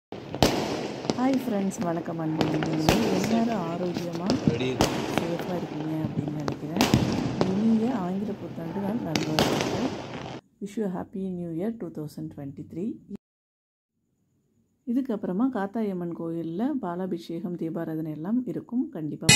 hi friends வணக்கம் அன்பு நீங்கள் எல்லாரும் ஆரோக்கியமாக ரெடி சேஃபாக இருக்கீங்க அப்படின்னு நினைக்கிறேன் இனிய ஆங்கில புத்தாண்டு நான் நல்வாழ்த்துக்கள் wish you happy new year two thousand twenty three இதுக்கப்புறமா காத்தாயம்மன் கோயிலில் பாலாபிஷேகம் தீபாராதனை எல்லாம் இருக்கும் கண்டிப்பாக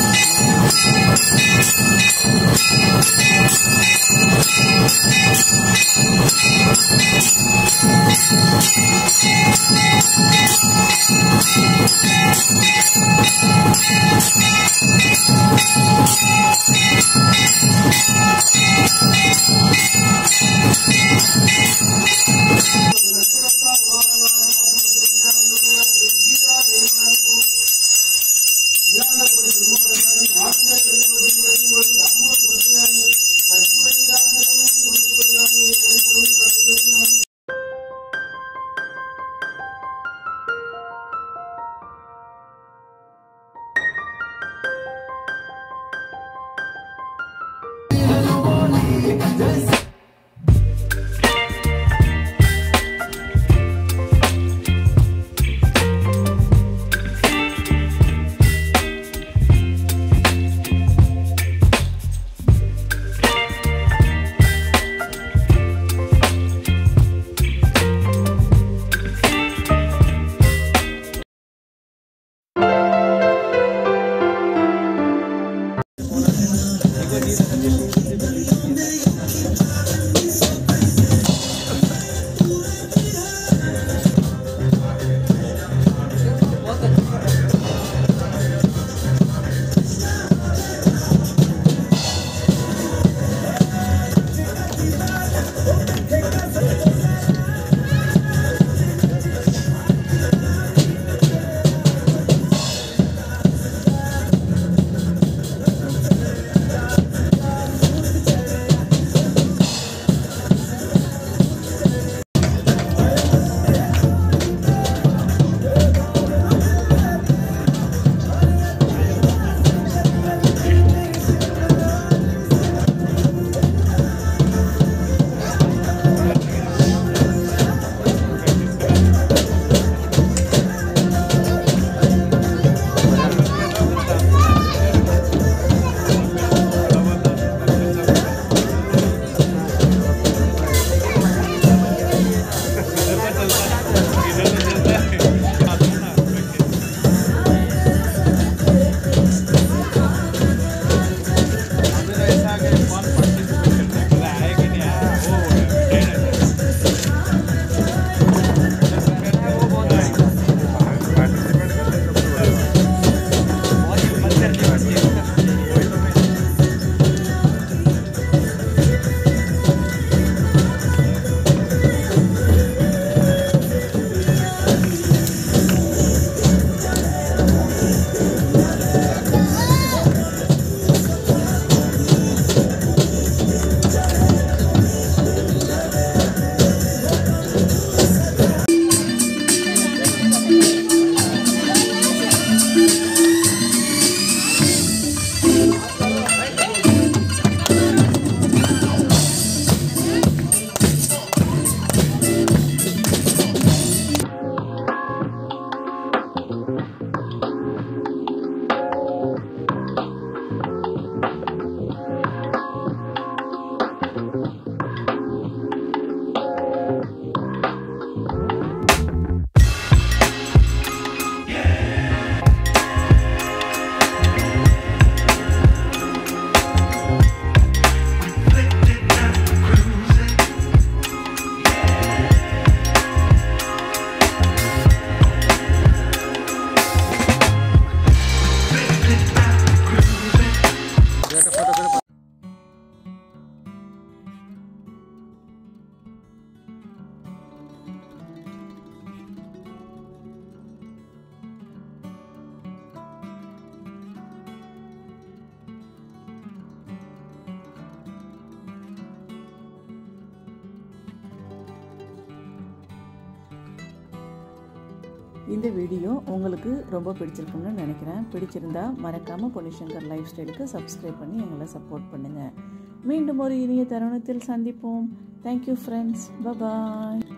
இந்த வீடியோ உங்களுக்கு ரொம்ப பிடிச்சிருக்குன்னு நினைக்கிறேன் பிடிச்சிருந்தா மறக்காமல் பொன்னிசங்கர் லைஃப் ஸ்டைலுக்கு சப்ஸ்கிரைப் பண்ணி எங்களை சப்போர்ட் பண்ணுங்கள் மீண்டும் ஒரு இனிய தருணத்தில் சந்திப்போம் தேங்க்யூ ஃப்ரெண்ட்ஸ் பபாய்